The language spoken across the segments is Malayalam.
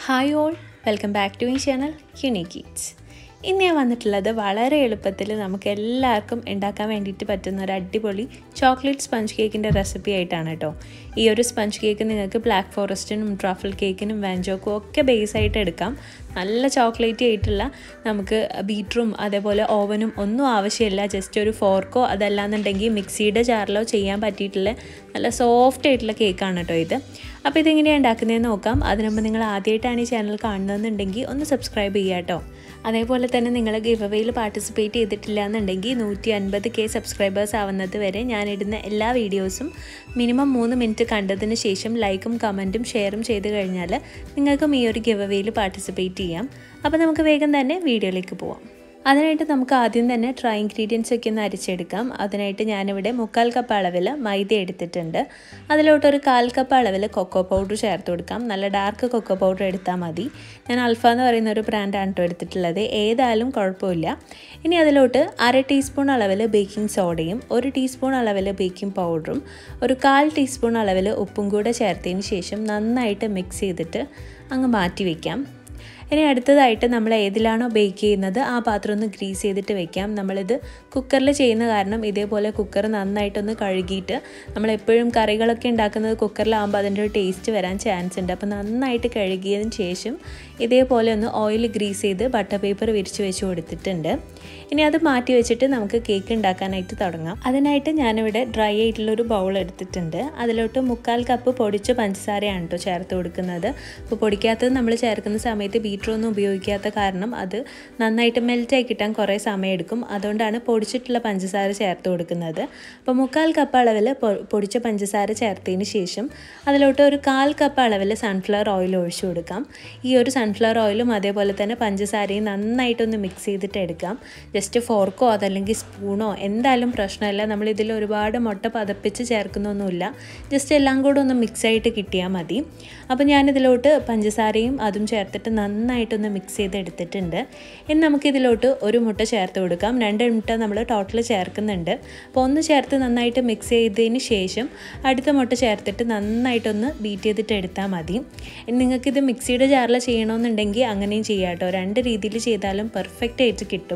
hi all welcome back to my channel unique eats ഇന്ന് ഞാൻ വന്നിട്ടുള്ളത് വളരെ എളുപ്പത്തിൽ നമുക്ക് എല്ലാവർക്കും ഉണ്ടാക്കാൻ വേണ്ടിയിട്ട് പറ്റുന്ന ഒരു അടിപൊളി ചോക്ലേറ്റ് സ്പഞ്ച് കേക്കിൻ്റെ റെസിപ്പി ആയിട്ടാണ് കേട്ടോ ഈ ഒരു സ്പഞ്ച് കേക്ക് നിങ്ങൾക്ക് ബ്ലാക്ക് ഫോറസ്റ്റിനും ട്രഫിൾ കേക്കിനും വാഞ്ചോക്കും ഒക്കെ ബേസ് ആയിട്ട് എടുക്കാം നല്ല ചോക്ലേറ്റി ആയിട്ടുള്ള നമുക്ക് ബീറ്ററും അതേപോലെ ഓവനും ഒന്നും ആവശ്യമില്ല ജസ്റ്റ് ഒരു ഫോർക്കോ അതല്ലാന്നുണ്ടെങ്കിൽ മിക്സിയുടെ ജാറിലോ ചെയ്യാൻ പറ്റിയിട്ടുള്ള നല്ല സോഫ്റ്റ് ആയിട്ടുള്ള കേക്കാണ് കേട്ടോ ഇത് അപ്പോൾ ഇതെങ്ങനെയാണ് ഉണ്ടാക്കുന്നതെന്ന് നോക്കാം അതിനുമ്പ് നിങ്ങൾ ആദ്യമായിട്ടാണ് ഈ ചാനൽ കാണുന്നതെന്നുണ്ടെങ്കിൽ ഒന്ന് സബ്സ്ക്രൈബ് ചെയ്യുക കേട്ടോ അതേപോലെ തന്നെ നിങ്ങൾ ഗിവ് അവയിൽ പാർട്ടിസിപ്പേറ്റ് ചെയ്തിട്ടില്ല എന്നുണ്ടെങ്കിൽ നൂറ്റി അൻപത് കെ സബ്സ്ക്രൈബേഴ്സ് ആവുന്നത് വരെ ഞാനിടുന്ന എല്ലാ വീഡിയോസും മിനിമം മൂന്ന് മിനിറ്റ് കണ്ടതിന് ശേഷം ലൈക്കും കമൻറ്റും ഷെയറും ചെയ്ത് കഴിഞ്ഞാൽ നിങ്ങൾക്കും ഈ ഒരു ഗിവ് അവയിൽ പാർട്ടിസിപ്പേറ്റ് ചെയ്യാം അപ്പോൾ നമുക്ക് വേഗം തന്നെ വീഡിയോയിലേക്ക് പോവാം അതിനായിട്ട് നമുക്ക് ആദ്യം തന്നെ ഡ്രൈ ഇൻഗ്രീഡിയൻസ് ഒക്കെ ഒന്ന് അരിച്ചെടുക്കാം അതിനായിട്ട് ഞാനിവിടെ മുക്കാൽ കപ്പ് അളവിൽ മൈദ എടുത്തിട്ടുണ്ട് അതിലോട്ടൊരു കാൽ കപ്പ് അളവിൽ കൊക്കോ പൗഡർ ചേർത്ത് കൊടുക്കാം നല്ല ഡാർക്ക് കൊക്കോ പൗഡർ എടുത്താൽ മതി ഞാൻ അൽഫ എന്ന് പറയുന്ന ഒരു ബ്രാൻഡാണ് കേട്ടോ എടുത്തിട്ടുള്ളത് ഏതായാലും കുഴപ്പമില്ല ഇനി അതിലോട്ട് അര ടീസ്പൂൺ അളവിൽ ബേക്കിംഗ് സോഡയും ഒരു ടീസ്പൂൺ അളവിൽ ബേക്കിംഗ് പൗഡറും ഒരു കാൽ ടീസ്പൂൺ അളവിൽ ഉപ്പും കൂടെ ചേർത്തതിന് ശേഷം നന്നായിട്ട് മിക്സ് ചെയ്തിട്ട് അങ്ങ് മാറ്റി വയ്ക്കാം ഇനി അടുത്തതായിട്ട് നമ്മൾ ഏതിലാണോ ബേക്ക് ചെയ്യുന്നത് ആ പാത്രം ഒന്ന് ഗ്രീസ് ചെയ്തിട്ട് വെക്കാം നമ്മളിത് കുക്കറിൽ ചെയ്യുന്ന കാരണം ഇതേപോലെ കുക്കർ നന്നായിട്ടൊന്ന് കഴുകിയിട്ട് നമ്മൾ എപ്പോഴും കറികളൊക്കെ ഉണ്ടാക്കുന്നത് കുക്കറിലാകുമ്പോൾ അതിൻ്റെ ഒരു ടേസ്റ്റ് വരാൻ ചാൻസ് ഉണ്ട് അപ്പോൾ നന്നായിട്ട് കഴുകിയതിന് ശേഷം ഇതേപോലെ ഒന്ന് ഓയിൽ ഗ്രീസ് ചെയ്ത് ബട്ടർ പേപ്പർ വിരിച്ച് വെച്ച് കൊടുത്തിട്ടുണ്ട് ഇനി അത് മാറ്റി വെച്ചിട്ട് നമുക്ക് കേക്ക് ഉണ്ടാക്കാനായിട്ട് തുടങ്ങാം അതിനായിട്ട് ഞാനിവിടെ ഡ്രൈ ആയിട്ടുള്ളൊരു ബൗൾ എടുത്തിട്ടുണ്ട് അതിലോട്ട് മുക്കാൽ കപ്പ് പൊടിച്ച പഞ്ചസാരയാണ് കേട്ടോ ചേർത്ത് കൊടുക്കുന്നത് അപ്പോൾ പൊടിക്കാത്തത് നമ്മൾ ചേർക്കുന്ന സമയത്ത് ബീറ്ററൊന്നും ഉപയോഗിക്കാത്ത കാരണം അത് നന്നായിട്ട് മെൽറ്റായി കിട്ടാൻ കുറേ സമയമെടുക്കും അതുകൊണ്ടാണ് പൊടിച്ചിട്ടുള്ള പഞ്ചസാര ചേർത്ത് കൊടുക്കുന്നത് അപ്പോൾ മുക്കാൽ കപ്പ് അളവിൽ പൊടിച്ച പഞ്ചസാര ചേർത്തതിന് ശേഷം അതിലോട്ട് ഒരു കാൽ കപ്പ് അളവിൽ സൺഫ്ലവർ ഓയിൽ ഒഴിച്ചു കൊടുക്കാം ഈ ഒരു സൺഫ്ലവർ ഓയിലും അതേപോലെ തന്നെ പഞ്ചസാരയും നന്നായിട്ടൊന്ന് മിക്സ് ചെയ്തിട്ട് എടുക്കാം ജസ്റ്റ് ഫോർക്കോ അതല്ലെങ്കിൽ സ്പൂണോ എന്തായാലും പ്രശ്നമില്ല നമ്മൾ ഇതിൽ ഒരുപാട് മുട്ട പതപ്പിച്ച് ചേർക്കുന്നൊന്നുമില്ല ജസ്റ്റ് എല്ലാം കൂടെ ഒന്ന് മിക്സ് ആയിട്ട് കിട്ടിയാൽ മതി അപ്പോൾ ഞാനിതിലോട്ട് പഞ്ചസാരയും അതും ചേർത്തിട്ട് നന്നായിട്ടൊന്ന് മിക്സ് ചെയ്ത് എടുത്തിട്ടുണ്ട് ഇനി നമുക്കിതിലോട്ട് ഒരു മുട്ട ചേർത്ത് കൊടുക്കാം രണ്ട് മുട്ട നമ്മൾ ടോട്ടൽ ചേർക്കുന്നുണ്ട് അപ്പോൾ ഒന്ന് ചേർത്ത് നന്നായിട്ട് മിക്സ് ചെയ്തതിന് ശേഷം അടുത്ത മുട്ട ചേർത്തിട്ട് നന്നായിട്ടൊന്ന് ബീറ്റ് ചെയ്തിട്ട് എടുത്താൽ മതി നിങ്ങൾക്കിത് മിക്സിയുടെ ജാറിൽ ചെയ്യണമെന്നുണ്ടെങ്കിൽ അങ്ങനെയും ചെയ്യാം കേട്ടോ രണ്ട് രീതിയിൽ ചെയ്താലും പെർഫെക്റ്റ് ആയിട്ട് കിട്ടും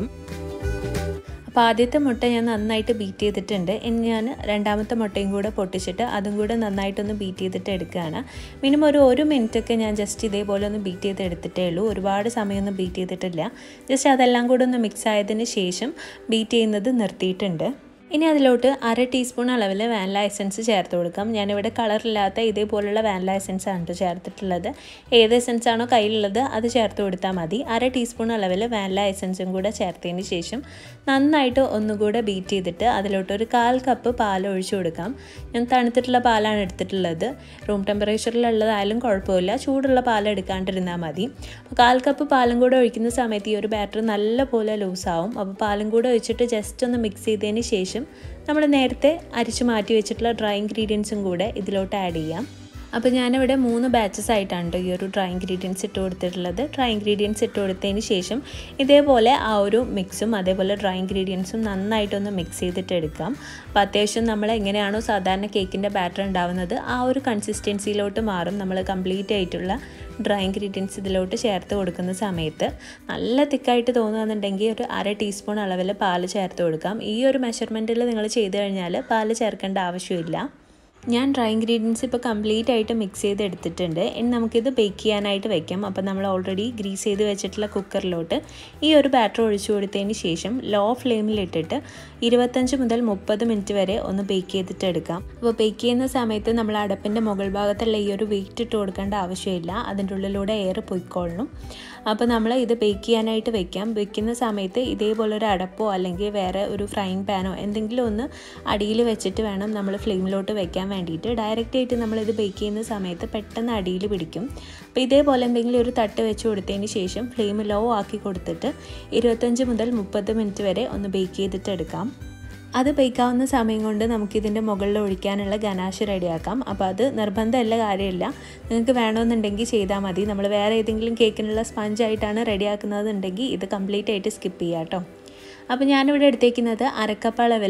അപ്പോൾ ആദ്യത്തെ മുട്ട ഞാൻ നന്നായിട്ട് ബീറ്റ് ചെയ്തിട്ടുണ്ട് ഇനി ഞാൻ രണ്ടാമത്തെ മുട്ടയും കൂടെ പൊട്ടിച്ചിട്ട് അതും കൂടെ നന്നായിട്ടൊന്ന് ബീറ്റ് ചെയ്തിട്ട് എടുക്കുകയാണ് മിനിമം ഒരു ഒരു മിനിറ്റൊക്കെ ഞാൻ ജസ്റ്റ് ഇതേപോലെ ഒന്ന് ബീറ്റ് ചെയ്ത് എടുത്തിട്ടേ ഉള്ളൂ ഒരുപാട് സമയമൊന്നും ബീറ്റ് ചെയ്തിട്ടില്ല ജസ്റ്റ് അതെല്ലാം കൂടെ ഒന്ന് മിക്സ് ആയതിന് ശേഷം ബീറ്റ് ചെയ്യുന്നത് നിർത്തിയിട്ടുണ്ട് ഇനി അതിലോട്ട് അര ടീസ്പൂൺ അളവിൽ വാനില എസൻസ് ചേർത്ത് കൊടുക്കാം ഞാനിവിടെ കളറില്ലാത്ത ഇതേപോലുള്ള വാനില എസൻസ് ആണ് ചേർത്തിട്ടുള്ളത് ഏത് എസൻസ് ആണോ കയ്യിലുള്ളത് അത് ചേർത്ത് കൊടുത്താൽ മതി അര ടീസ്പൂൺ അളവിൽ വാനില എസൻസും കൂടെ ചേർത്തതിന് ശേഷം നന്നായിട്ട് ഒന്നുകൂടെ ബീറ്റ് ചെയ്തിട്ട് അതിലോട്ട് ഒരു കാൽ കപ്പ് പാൽ ഒഴിച്ചു കൊടുക്കാം ഞാൻ തണുത്തിട്ടുള്ള പാലാണ് എടുത്തിട്ടുള്ളത് റൂം ടെമ്പറേച്ചറിലുള്ളതായാലും കുഴപ്പമില്ല ചൂടുള്ള പാൽ എടുക്കാണ്ടിരുന്നാൽ മതി അപ്പോൾ കാൽ കപ്പ് പാലും കൂടെ ഒഴിക്കുന്ന സമയത്ത് ഈ ഒരു ബാറ്റർ നല്ലപോലെ ലൂസാവും അപ്പോൾ പാലും കൂടെ ഒഴിച്ചിട്ട് ജസ്റ്റ് ഒന്ന് മിക്സ് ചെയ്തതിന് ശേഷം നമ്മൾ നേരത്തെ അരിച്ചു മാറ്റി വെച്ചിട്ടുള്ള ഡ്രൈ ഇൻഗ്രീഡിയൻസും കൂടെ ഇതിലോട്ട് ആഡ് ചെയ്യാം അപ്പോൾ ഞാനിവിടെ മൂന്ന് ബാച്ചസ് ആയിട്ടാണ് കേട്ടോ ഈ ഒരു ഡ്രൈ ഇൻഗ്രീഡിയൻസ് ഇട്ട് കൊടുത്തിട്ടുള്ളത് ഡ്രൈ ഇൻഗ്രീഡിയൻസ് ഇട്ട് കൊടുത്തതിന് ശേഷം ഇതേപോലെ ആ ഒരു മിക്സും അതേപോലെ ഡ്രൈ ഇൻഗ്രീഡിയൻസും നന്നായിട്ടൊന്ന് മിക്സ് ചെയ്തിട്ട് എടുക്കാം അപ്പോൾ അത്യാവശ്യം നമ്മൾ എങ്ങനെയാണോ സാധാരണ കേക്കിൻ്റെ ബാറ്റർ ഉണ്ടാവുന്നത് ആ ഒരു കൺസിസ്റ്റൻസിയിലോട്ട് മാറും നമ്മൾ കംപ്ലീറ്റ് ആയിട്ടുള്ള ഡ്രൈ ഇൻഗ്രീഡിയൻസ് ഇതിലോട്ട് ചേർത്ത് കൊടുക്കുന്ന സമയത്ത് നല്ല തിക്കായിട്ട് തോന്നുകയെന്നുണ്ടെങ്കിൽ ഒരു അര ടീസ്പൂൺ അളവിൽ പാല് ചേർത്ത് കൊടുക്കാം ഈ ഒരു മെഷർമെൻറ്റിൽ നിങ്ങൾ ചെയ്ത് കഴിഞ്ഞാൽ പാല് ചേർക്കേണ്ട ആവശ്യമില്ല ഞാൻ ഡ്രൈ ഇൻഗ്രീഡിയൻസ് ഇപ്പോൾ കംപ്ലീറ്റ് ആയിട്ട് മിക്സ് ചെയ്ത് എടുത്തിട്ടുണ്ട് ഇനി നമുക്കിത് ബേക്ക് ചെയ്യാനായിട്ട് വെക്കാം അപ്പോൾ നമ്മൾ ഓൾറെഡി ഗ്രീസ് ചെയ്ത് വെച്ചിട്ടുള്ള കുക്കറിലോട്ട് ഈ ഒരു ബാറ്റർ ഒഴിച്ചു കൊടുത്തതിന് ശേഷം ലോ ഫ്ലെയിമിലിട്ടിട്ട് ഇരുപത്തഞ്ച് മുതൽ മുപ്പത് മിനിറ്റ് വരെ ഒന്ന് ബേക്ക് ചെയ്തിട്ട് എടുക്കാം അപ്പോൾ ബേക്ക് ചെയ്യുന്ന സമയത്ത് നമ്മൾ അടപ്പിൻ്റെ മുകൾ ഭാഗത്തുള്ള ഈ ഒരു വെയിറ്റ് ഇട്ട് കൊടുക്കേണ്ട ആവശ്യമില്ല അതിൻ്റെ ഉള്ളിലൂടെ എയർ പൊയ്ക്കോളണം അപ്പോൾ നമ്മൾ ഇത് ബേക്ക് ചെയ്യാനായിട്ട് വെക്കാം വെക്കുന്ന സമയത്ത് ഇതേപോലെ ഒരു അടപ്പോ അല്ലെങ്കിൽ വേറെ ഒരു ഫ്രൈങ് പാനോ എന്തെങ്കിലും ഒന്ന് അടിയിൽ വെച്ചിട്ട് വേണം നമ്മൾ ഫ്ലെയിമിലോട്ട് വെക്കാൻ വേണ്ടിയിട്ട് ഡയറക്റ്റ് ആയിട്ട് നമ്മളിത് ബേക്ക് ചെയ്യുന്ന സമയത്ത് പെട്ടെന്ന് അടിയിൽ പിടിക്കും അപ്പോൾ ഇതേപോലെ എന്തെങ്കിലും ഒരു തട്ട് വെച്ച് കൊടുത്തതിന് ശേഷം ഫ്ലെയിം ലോ ആക്കി കൊടുത്തിട്ട് ഇരുപത്തഞ്ച് മുതൽ മുപ്പത് മിനിറ്റ് വരെ ഒന്ന് ബേക്ക് ചെയ്തിട്ട് എടുക്കാം അത് ബേക്കാവുന്ന സമയം കൊണ്ട് നമുക്കിതിൻ്റെ മുകളിൽ ഒഴിക്കാനുള്ള ഗനാശ് റെഡിയാക്കാം അപ്പോൾ അത് നിർബന്ധമല്ല കാര്യമില്ല നിങ്ങൾക്ക് വേണമെന്നുണ്ടെങ്കിൽ ചെയ്താൽ മതി നമ്മൾ വേറെ ഏതെങ്കിലും കേക്കിനുള്ള സ്പഞ്ചായിട്ടാണ് റെഡിയാക്കുന്നതെന്നുണ്ടെങ്കിൽ ഇത് കംപ്ലീറ്റ് ആയിട്ട് സ്കിപ്പ് ചെയ്യാം കേട്ടോ അപ്പോൾ ഞാനിവിടെ എടുത്തേക്കുന്നത് അരക്കപ്പ് അളവിൽ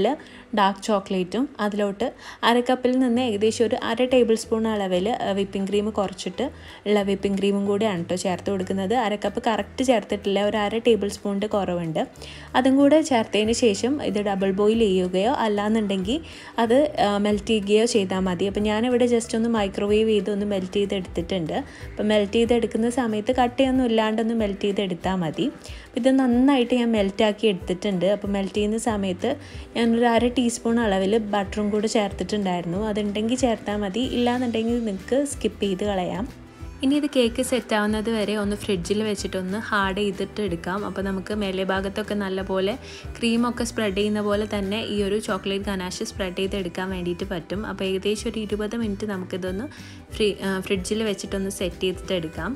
ഡാർക്ക് ചോക്ലേറ്റും അതിലോട്ട് അര കപ്പിൽ നിന്ന് ഏകദേശം ഒരു അര ടേബിൾ സ്പൂൺ അളവിൽ വിപ്പിംഗ് ക്രീം കുറച്ചിട്ട് ഉള്ള വിപ്പിംഗ് ക്രീമും കൂടിയാണ് കേട്ടോ ചേർത്ത് കൊടുക്കുന്നത് അര കപ്പ് കറക്റ്റ് ചേർത്തിട്ടില്ല ഒരു അര ടേബിൾ സ്പൂണിൻ്റെ കുറവുണ്ട് അതും കൂടെ ചേർത്തതിന് ശേഷം ഇത് ഡബിൾ ബോയിൽ ചെയ്യുകയോ അല്ലാന്നുണ്ടെങ്കിൽ അത് മെൽറ്റ് ചെയ്യുകയോ ചെയ്താൽ മതി അപ്പോൾ ഞാനിവിടെ ജസ്റ്റ് ഒന്ന് മൈക്രോവേവ് ചെയ്ത് ഒന്ന് മെൽറ്റ് ചെയ്തെടുത്തിട്ടുണ്ട് അപ്പോൾ മെൽറ്റ് ചെയ്തെടുക്കുന്ന സമയത്ത് കട്ടയൊന്നും ഇല്ലാണ്ടൊന്ന് മെൽറ്റ് ചെയ്തെടുത്താൽ മതി ഇത് നന്നായിട്ട് ഞാൻ മെൽറ്റാക്കി എടുത്തിട്ടുണ്ട് അപ്പോൾ മെൽറ്റ് ചെയ്യുന്ന സമയത്ത് ഞാനൊരു അര ടീസ്പൂൺ അളവിൽ ബട്ടറും കൂടെ ചേർത്തിട്ടുണ്ടായിരുന്നു അതുണ്ടെങ്കിൽ ചേർത്താൽ മതി ഇല്ലാന്നുണ്ടെങ്കിൽ നിങ്ങൾക്ക് സ്കിപ്പ് ചെയ്ത് കളയാം ഇനി ഇത് കേക്ക് സെറ്റ് ആവുന്നത് വരെ ഒന്ന് ഫ്രിഡ്ജിൽ വെച്ചിട്ടൊന്ന് ഹാർഡ് ചെയ്തിട്ട് എടുക്കാം അപ്പോൾ നമുക്ക് മേലെ ഭാഗത്തൊക്കെ നല്ലപോലെ ക്രീമൊക്കെ സ്പ്രെഡ് ചെയ്യുന്ന പോലെ തന്നെ ഈ ഒരു ചോക്ലേറ്റ് ഗനാഷ് സ്പ്രെഡ് ചെയ്ത് എടുക്കാൻ വേണ്ടിയിട്ട് പറ്റും അപ്പോൾ ഏകദേശം ഒരു ഇരുപത് മിനിറ്റ് നമുക്കിതൊന്ന് ഫ്രീ ഫ്രിഡ്ജിൽ വെച്ചിട്ടൊന്ന് സെറ്റ് ചെയ്തിട്ട് എടുക്കാം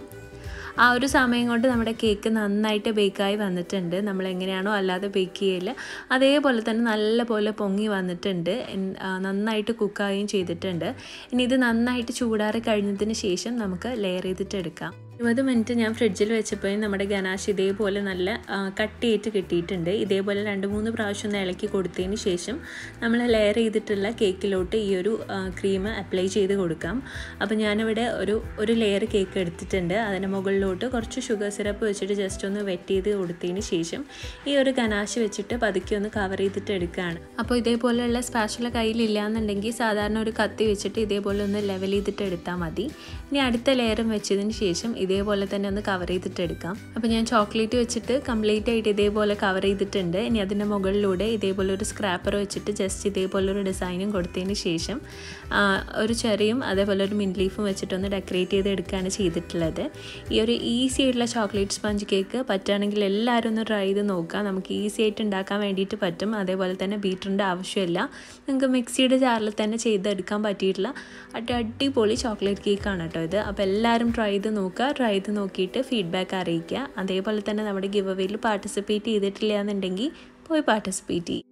ആ ഒരു സമയം കൊണ്ട് നമ്മുടെ കേക്ക് നന്നായിട്ട് ബേക്കായി വന്നിട്ടുണ്ട് നമ്മൾ എങ്ങനെയാണോ അല്ലാതെ ബേക്ക് ചെയ്യില്ല അതേപോലെ തന്നെ നല്ലപോലെ പൊങ്ങി വന്നിട്ടുണ്ട് നന്നായിട്ട് കുക്കാവുകയും ചെയ്തിട്ടുണ്ട് ഇനി ഇത് നന്നായിട്ട് ചൂടാറി കഴിഞ്ഞതിന് ശേഷം നമുക്ക് ലെയർ ചെയ്തിട്ട് എടുക്കാം ഇരുപത് മിനിറ്റ് ഞാൻ ഫ്രിഡ്ജിൽ വെച്ചപ്പോൾ നമ്മുടെ ഗനാഷ് ഇതേപോലെ നല്ല കട്ടിയായിട്ട് കിട്ടിയിട്ടുണ്ട് ഇതേപോലെ രണ്ട് മൂന്ന് പ്രാവശ്യം ഒന്ന് ഇളക്കി കൊടുത്തതിന് ശേഷം നമ്മൾ ലെയർ ചെയ്തിട്ടുള്ള കേക്കിലോട്ട് ഈ ഒരു ക്രീം അപ്ലൈ ചെയ്ത് കൊടുക്കാം അപ്പോൾ ഞാനിവിടെ ഒരു ഒരു ലെയർ കേക്ക് എടുത്തിട്ടുണ്ട് അതിന് മുകളിലോട്ട് കുറച്ച് ഷുഗർ സിറപ്പ് വെച്ചിട്ട് ജസ്റ്റ് ഒന്ന് വെറ്റ് ചെയ്ത് കൊടുത്തതിന് ശേഷം ഈ ഒരു ഗനാഷ് വെച്ചിട്ട് പതുക്കെ ഒന്ന് കവർ ചെയ്തിട്ട് എടുക്കുകയാണ് അപ്പോൾ ഇതേപോലെയുള്ള സ്പാഷല കയ്യിലില്ല എന്നുണ്ടെങ്കിൽ സാധാരണ ഒരു കത്തി വെച്ചിട്ട് ഇതേപോലെ ഒന്ന് ലെവൽ ചെയ്തിട്ട് എടുത്താൽ മതി ഇനി അടുത്ത ലെയറും വെച്ചതിന് ശേഷം ഇതേപോലെ തന്നെ ഒന്ന് കവർ ചെയ്തിട്ട് എടുക്കാം അപ്പോൾ ഞാൻ ചോക്ലേറ്റ് വെച്ചിട്ട് കംപ്ലീറ്റ് ആയിട്ട് ഇതേപോലെ കവർ ചെയ്തിട്ടുണ്ട് ഇനി അതിൻ്റെ മുകളിലൂടെ ഇതേപോലെ ഒരു സ്ക്രാപ്പർ വെച്ചിട്ട് ജസ്റ്റ് ഇതേപോലെ ഒരു ഡിസൈനും കൊടുത്തതിന് ശേഷം ഒരു ചെറിയും അതേപോലെ ഒരു മിൻ ലീഫും വെച്ചിട്ടൊന്ന് ഡെക്കറേറ്റ് ചെയ്ത് എടുക്കുകയാണ് ചെയ്തിട്ടുള്ളത് ഈ ഒരു ഈസി ആയിട്ടുള്ള ചോക്ലേറ്റ് സ്പഞ്ച് കേക്ക് പറ്റുകയാണെങ്കിൽ എല്ലാവരും ഒന്ന് ട്രൈ ചെയ്ത് നോക്കുക നമുക്ക് ഈസി ആയിട്ട് ഉണ്ടാക്കാൻ വേണ്ടിയിട്ട് പറ്റും അതേപോലെ തന്നെ ബീറ്ററിൻ്റെ ആവശ്യമില്ല നിങ്ങൾക്ക് മിക്സിയുടെ ജാറിൽ തന്നെ ചെയ്തെടുക്കാൻ പറ്റിയിട്ടുള്ള അടി അടിപൊളി ചോക്ലേറ്റ് കേക്കാണ് കേട്ടോ ഇത് അപ്പോൾ എല്ലാവരും ട്രൈ ചെയ്ത് നോക്കുക ട്രൈ ചെയ്ത് നോക്കിയിട്ട് ഫീഡ്ബാക്ക് അറിയിക്കുക അതേപോലെ തന്നെ നമ്മുടെ ഗിവ് അവേയിൽ പാർട്ടിസിപ്പേറ്റ് ചെയ്തിട്ടില്ല എന്നുണ്ടെങ്കിൽ പോയി പാർട്ടിസിപ്പേറ്റ് ചെയ്യും